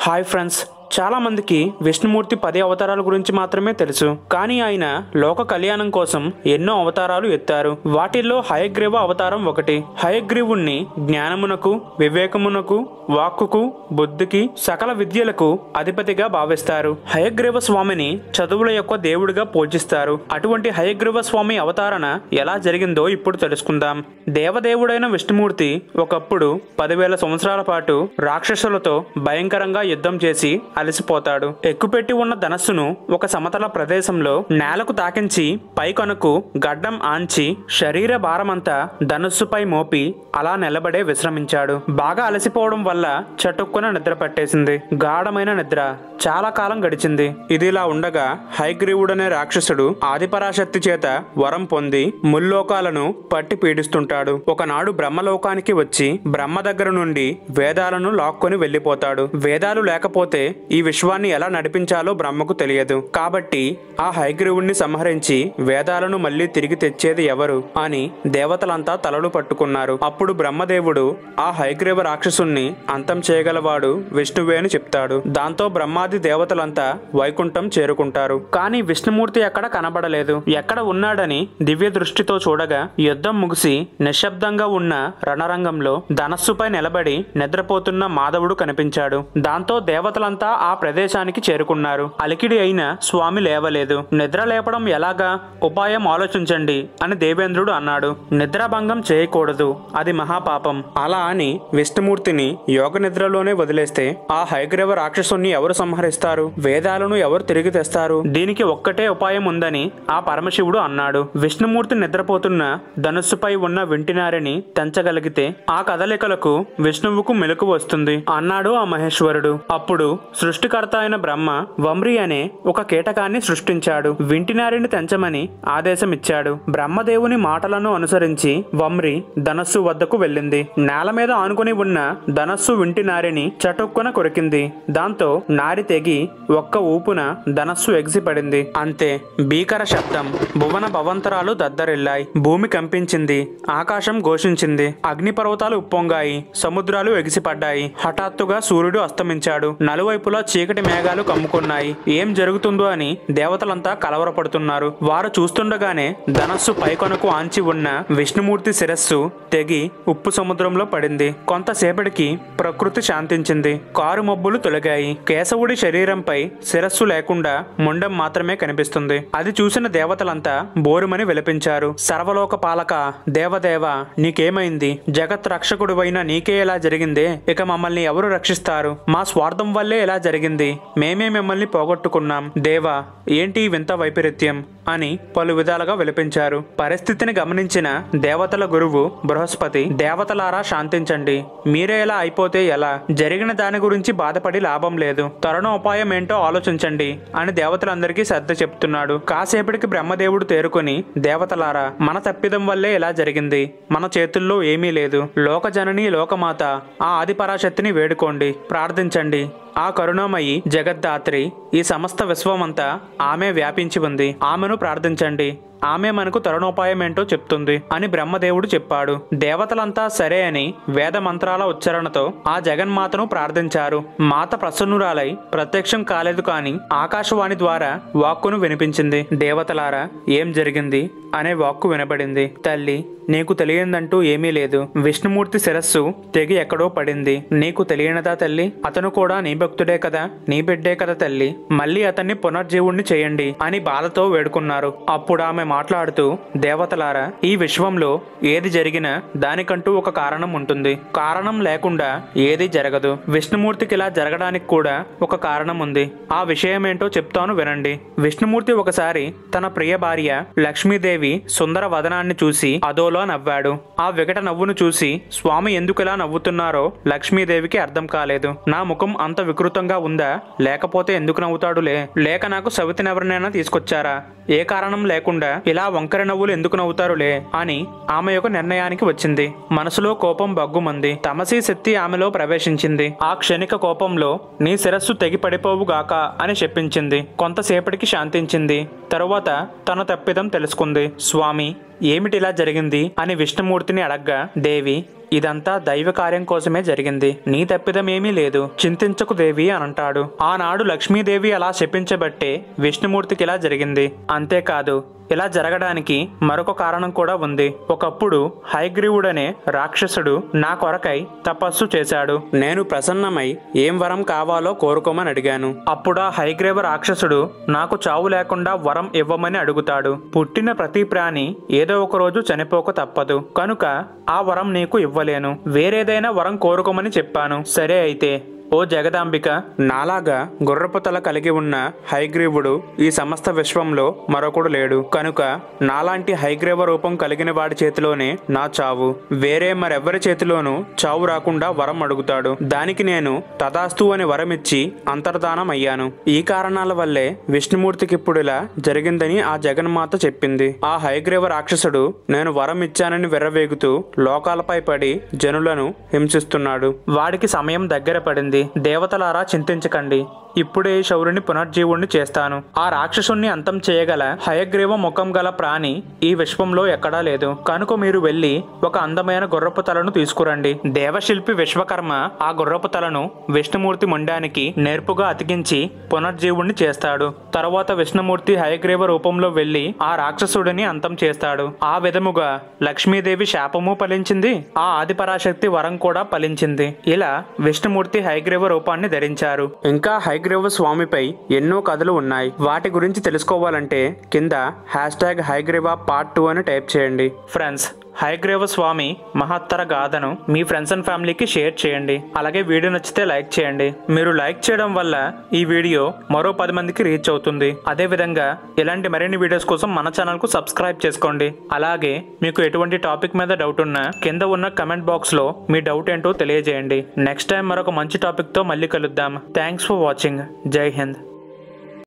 hi friends చాలా మందికి విష్ణుమూర్తి పది అవతారాల గురించి మాత్రమే తెలుసు కానీ ఆయన లోక కళ్యాణం కోసం ఎన్నో అవతారాలు ఎత్తారు వాటిల్లో హయగ్రీవ అవతారం ఒకటి హయగ్రీవుణ్ణి జ్ఞానమునకు వివేకమునకు వాక్కుకు బుద్ధికి సకల విద్యలకు అధిపతిగా భావిస్తారు హయగ్రీవ స్వామిని చదువుల యొక్క దేవుడిగా పూజిస్తారు అటువంటి హయగ్రీవ స్వామి అవతారణ ఎలా జరిగిందో ఇప్పుడు తెలుసుకుందాం దేవదేవుడైన విష్ణుమూర్తి ఒకప్పుడు పదివేల సంవత్సరాల పాటు రాక్షసులతో భయంకరంగా యుద్ధం చేసి అలసిపోతాడు ఎక్కుపెట్టి ఉన్న ధనస్సును ఒక సమతల ప్రదేశంలో నేలకు తాకించి పైకొనకు గడ్డం ఆంచి శరీర భారమంతా ధనుస్సుపై మోపి అలా నిలబడే విశ్రమించాడు బాగా అలసిపోవడం వల్ల చటుక్కున నిద్ర పట్టేసింది గాఢమైన నిద్ర చాలా కాలం గడిచింది ఇదిలా ఉండగా హైగ్రీవుడనే రాక్షసుడు ఆదిపరాశక్తి చేత వరం పొంది ముల్లోకాలను పట్టి పీడిస్తుంటాడు ఒకనాడు బ్రహ్మలోకానికి వచ్చి బ్రహ్మ దగ్గర నుండి వేదాలను లాక్కొని వెళ్ళిపోతాడు వేదాలు లేకపోతే ఈ విశ్వాన్ని ఎలా నడిపించాలో బ్రహ్మకు తెలియదు కాబట్టి ఆ హైగ్రీవుణ్ణి సంహరించి వేదాలను మళ్ళీ తిరిగి తెచ్చేది ఎవరు అని దేవతలంతా తలలు పట్టుకున్నారు అప్పుడు బ్రహ్మదేవుడు ఆ హైగ్రీవ రాక్షసుణ్ణి అంతం చేయగలవాడు విష్ణువే అని చెప్తాడు దాంతో బ్రహ్మాది దేవతలంతా వైకుంఠం చేరుకుంటారు కానీ విష్ణుమూర్తి ఎక్కడ కనబడలేదు ఎక్కడ ఉన్నాడని దివ్య దృష్టితో చూడగా యుద్ధం ముగిసి నిశ్శబ్దంగా ఉన్న రణరంగంలో ధనస్సుపై నిలబడి నిద్రపోతున్న మాధవుడు కనిపించాడు దాంతో దేవతలంతా ఆ ప్రదేశానికి చేరుకున్నారు అలికిడి అయిన స్వామి లేవలేదు నిద్ర లేపడం ఎలాగా ఉపాయం ఆలోచించండి అని దేవేంద్రుడు అన్నాడు నిద్రాభంగం చేయకూడదు అది మహాపాపం అలా అని విష్ణుమూర్తిని యోగ నిద్రలోనే వదిలేస్తే ఆ హైగ్రీవ రాక్షసుని ఎవరు సంహరిస్తారు వేదాలను ఎవరు తిరిగి తెస్తారు దీనికి ఒక్కటే ఉపాయం ఉందని ఆ పరమశివుడు అన్నాడు విష్ణుమూర్తి నిద్రపోతున్న ధనుస్సుపై ఉన్న వింటినారిని తెంచగలిగితే ఆ కదలికలకు విష్ణువుకు మెలకు వస్తుంది అన్నాడు ఆ మహేశ్వరుడు అప్పుడు సృష్టికర్త అయిన బ్రహ్మ వమ్రి అనే ఒక కీటకాన్ని సృష్టించాడు వింటినారిని తెంచమని ఆదేశం ఇచ్చాడు బ్రహ్మదేవుని మాటలను అనుసరించి వమ్రి ధనస్సు వద్దకు వెళ్ళింది నేల మీద ఆనుకుని ఉన్న ధనస్సు వింటి నారిని చటుక్కున కొరికింది దాంతో నారి తెగి ఒక్క ఊపున ధనస్సు ఎగిసిపడింది అంతే భీకర శబ్దం భువన భవంతరాలు దద్దరిల్లాయి భూమి కంపించింది ఆకాశం ఘోషించింది అగ్నిపర్వతాలు ఉప్పొంగాయి సముద్రాలు ఎగిసిపడ్డాయి హఠాత్తుగా సూర్యుడు అస్తమించాడు నలువైపులా చీకటి మేఘాలు కమ్ముకున్నాయి ఏం జరుగుతుందో అని దేవతలంతా కలవరపడుతున్నారు వారు చూస్తుండగానే ధనస్సు పైకొనకు ఆంచి ఉన్న విష్ణుమూర్తి శిరస్సు తెగి ఉప్పు సముద్రంలో పడింది కొంతసేపటికి ప్రకృతి శాంతించింది కారు మబ్బులు తొలగాయి కేశవుడి శరీరంపై శిరస్సు లేకుండా ముండం మాత్రమే కనిపిస్తుంది అది చూసిన దేవతలంతా బోరుమని విలపించారు సర్వలోక పాలక దేవదేవ నీకేమైంది జగత్ రక్షకుడివైన నీకే ఎలా జరిగిందే ఇక మమ్మల్ని ఎవరు రక్షిస్తారు మా స్వార్థం వల్లే ఎలా జరిగింది మేమే మిమ్మల్ని పోగొట్టుకున్నాం దేవా ఏంటి ఈ వింత వైపరీత్యం అని పలు విధాలుగా విలపించారు పరిస్థితిని గమనించిన దేవతల గురువు బృహస్పతి దేవతలారా శాంతించండి మీరే ఎలా అయిపోతే ఎలా జరిగిన దాని గురించి బాధపడి లాభం లేదు తరుణోపాయం ఏంటో ఆలోచించండి అని దేవతలందరికీ శ్రద్ధ చెప్తున్నాడు కాసేపటికి బ్రహ్మదేవుడు తేరుకొని దేవతలారా మన తప్పిదం వల్లే ఇలా జరిగింది మన చేతుల్లో ఏమీ లేదు లోకజనని లోకమాత ఆ ఆదిపరాశక్తిని వేడుకోండి ప్రార్థించండి ఆ కరుణామయి జగద్ధాత్రి ఈ సమస్త విశ్వమంతా ఆమె వ్యాపించి ఉంది ఆమెను ప్రార్థించండి ఆమె మనకు తరుణోపాయం ఏంటో చెప్తుంది అని బ్రహ్మదేవుడు చెప్పాడు దేవతలంతా సరే అని వేద మంత్రాల ఉచ్చారణతో ఆ జగన్మాతను ప్రార్థించారు మాత ప్రసన్నురాలై ప్రత్యక్షం కాలేదు కాని ఆకాశవాణి ద్వారా వాక్కును వినిపించింది దేవతలారా ఏం జరిగింది అనే వాక్కు వినబడింది తల్లి నీకు తెలియందంటూ ఏమీ లేదు విష్ణుమూర్తి శిరస్సు తెగి ఎక్కడో పడింది నీకు తెలియనదా తల్లి అతను కూడా నీ భక్తుడే కదా నీ బిడ్డే కదా తల్లి మళ్ళీ అతన్ని పునర్జీవుణ్ణి చేయండి అని బాధతో వేడుకున్నారు అప్పుడు ఆమె మాట్లాడుతూ దేవతలారా ఈ విశ్వంలో ఏది జరిగినా దానికంటూ ఒక కారణం ఉంటుంది కారణం లేకుండా ఏది జరగదు విష్ణుమూర్తికి ఇలా జరగడానికి కూడా ఒక కారణం ఉంది ఆ విషయమేంటో చెప్తాను వినండి విష్ణుమూర్తి ఒకసారి తన ప్రియ భార్య లక్ష్మీదేవి సుందర వదనాన్ని చూసి అదోలో నవ్వాడు ఆ వికట నవ్వును చూసి స్వామి ఎందుకు ఇలా నవ్వుతున్నారో లక్ష్మీదేవికి అర్థం కాలేదు నా ముఖం అంత వికృతంగా ఉందా లేకపోతే ఎందుకు నవ్వుతాడులే లేక నాకు సవితినెవరినైనా తీసుకొచ్చారా ఏ కారణం లేకుండా ఇలా వంకర నవ్వులు ఎందుకు నవ్వుతారులే అని ఆమె యొక్క నిర్ణయానికి వచ్చింది మనసులో కోపం బగ్గుమంది తమసీ శక్తి ఆమెలో ప్రవేశించింది ఆ క్షణిక కోపంలో నీ శిరస్సు తెగి పడిపోవుగాక అని చెప్పించింది కొంతసేపటికి శాంతించింది తరువాత తన తప్పిదం తెలుసుకుంది స్వామి ఏమిటిలా జరిగింది అని విష్ణుమూర్తిని అడగ్గా దేవి ఇదంతా దైవ కార్యం కోసమే జరిగింది నీ తప్పిదమేమీ లేదు చింతించకు దేవి అని అంటాడు ఆనాడు లక్ష్మీదేవి అలా శపించబట్టే విష్ణుమూర్తికి ఇలా జరిగింది అంతేకాదు ఇలా జరగడానికి మరొక కారణం కూడా ఉంది ఒకప్పుడు హైగ్రీవుడనే రాక్షసుడు నా కొరకై తపస్సు చేశాడు నేను ప్రసన్నమై ఏం వరం కావాలో కోరుకోమని అడిగాను అప్పుడు ఆ హైగ్రీవ రాక్షసుడు నాకు చావు లేకుండా వరం ఇవ్వమని అడుగుతాడు పుట్టిన ప్రతి ప్రాణి ఏదో ఒక రోజు చనిపోక తప్పదు కనుక ఆ వరం నీకు ఇవ్వలేను వేరేదైనా వరం కోరుకోమని చెప్పాను సరే అయితే ఓ జగదాంబిక నాలాగా గుర్రపు తల కలిగి ఉన్న హైగ్రీవుడు ఈ సమస్త విశ్వంలో మరొకడు లేడు కనుక నాలాంటి హైగ్రీవ రూపం కలిగిన వాడి చేతిలోనే నా చావు వేరే మరెవ్వరి చేతిలోనూ చావు రాకుండా వరం అడుగుతాడు దానికి నేను తదాస్తు అని వరం ఇచ్చి అంతర్ధానం అయ్యాను ఈ కారణాల వల్లే విష్ణుమూర్తికి ఇప్పుడు ఇలా జరిగిందని ఆ జగన్మాత చెప్పింది ఆ హైగ్రీవ రాక్షసుడు నేను వరం ఇచ్చానని విర్రవేగుతూ లోకాలపై పడి జనులను హింసిస్తున్నాడు వాడికి సమయం దగ్గర పడింది దేవతలారా చింతించకండి ఇప్పుడే ఈ శౌరుని పునర్జీవుణ్ణి చేస్తాను ఆ రాక్షసుణ్ణి అంతం చేయగల హయగ్రీవ ముఖం గల ప్రాణి ఈ విశ్వంలో ఎక్కడా లేదు కనుక మీరు వెళ్ళి ఒక అందమైన గుర్రపు తలను తీసుకురండి దేవశిల్పి విశ్వకర్మ ఆ గుర్రపు తలను విష్ణుమూర్తి మొండానికి నేర్పుగా అతికించి పునర్జీవుణ్ణి చేస్తాడు తరువాత విష్ణుమూర్తి హయగ్రీవ రూపంలో వెళ్లి ఆ రాక్షసుడిని అంతం చేస్తాడు ఆ విధముగా లక్ష్మీదేవి శాపము ఫలించింది ఆ ఆదిపరాశక్తి వరం కూడా ఫలించింది ఇలా విష్ణుమూర్తి హైగ్రీవ రూపాన్ని ధరించారు ఇంకా హైగ్రీవ స్వామిపై ఎన్నో కథలు ఉన్నాయి వాటి గురించి తెలుసుకోవాలంటే కింద hashtag Hayagriva part two అని టైప్ చేయండి ఫ్రెండ్స్ హైగ్రీవ స్వామి మహత్తర గాథను మీ ఫ్రెండ్స్ అండ్ ఫ్యామిలీకి షేర్ చేయండి అలాగే వీడియో నచ్చితే లైక్ చేయండి మీరు లైక్ చేయడం వల్ల ఈ వీడియో మరో పది మందికి రీచ్ అవుతుంది అదే విధంగా ఇలాంటి మరిన్ని వీడియోస్ కోసం మన ఛానల్ కు సబ్స్క్రైబ్ చేసుకోండి అలాగే మీకు ఎటువంటి టాపిక్ మీద డౌట్ ఉన్నా కింద ఉన్న కమెంట్ బాక్స్ లో మీ డౌట్ ఏంటో తెలియజేయండి నెక్స్ట్ టైం మరొక మంచి టాపిక్ తో మళ్ళీ కలుద్దాం థ్యాంక్స్ ఫర్ వాచింగ్ జై హింద్